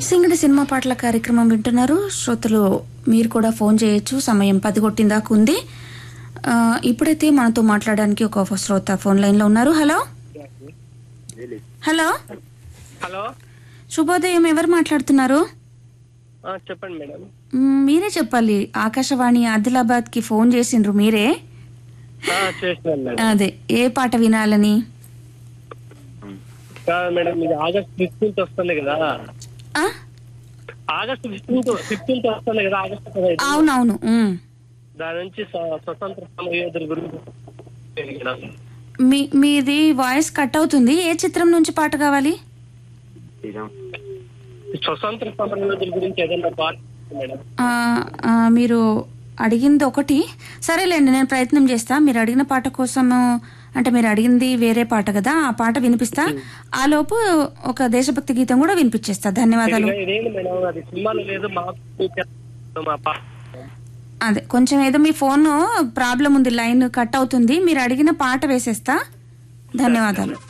సింగడి cinema పాటల కార్యక్రమం వింటున్నారు శ్రోతలు మీరు కూడా ఫోన్ చేయొచ్చు సమయం పది కొట్టిందాకా ఉంది ఆ, ఇప్పుడైతే మనతో మాట్లాడడానికి ఒక శ్రోత ఫోన్ లైన్ లో ఉన్నారు హలో హలో హలో శుభోదయం ఎవరు మాట్లాడుతున్నారు ఆ, చెప్పండి మేడం మ్, మీరే చెప్పాలి ఆకాశవాణి ఆదిలాబాద్ కి ఫోన్ చేసిండ్రు మీరే ఆ, చేసినాను మేడం అదే ఏ పాట వినాలని కాదు మేడం ఇది ఆగస్ట్ ఫిఫ్టీన్త్ వస్తుంది కదా ఆ? ఆగస్ట్ ఫిఫ్టీన్త్ ఫిఫ్టీన్త్ వస్తుంది కదా ఆగస్ట్ పదహైదు అవునవును మ్. దాని నుంచి స్వ- స్వతంత్ర సమరయోధుల గురించి మేడం. మీ మీది వాయిస్ కట్ అవుతుంది ఏ చిత్రం నుంచి పాట కావాలి స్వతంత్ర సమరయోధుల గురించి ఏదైనా పాట మేడం ఆ, ఆ, మీరు అడిగింది ఒకటి సరేలేండి నేను ప్రయత్నం చేస్తా మీరు అడిగిన పాట కోసము అంటే మీరు అడిగింది వేరే పాట కదా ఆ పాట వినిపిస్తా ఆ లోపు ఒక దేశభక్తి గీతం కూడా వినిపించేస్తా ధన్యవాదాలు ఇదిగో ఇదేంటి మేడం అది సినిమాలో లేదు మాకు మా పాట అదే కొంచెం ఏదో మీ ఫోన్ ప్రాబ్లం ఉంది లైన్ కట్ అవుతుంది మీరు అడిగిన పాట వేసేస్తా ధన్యవాదాలు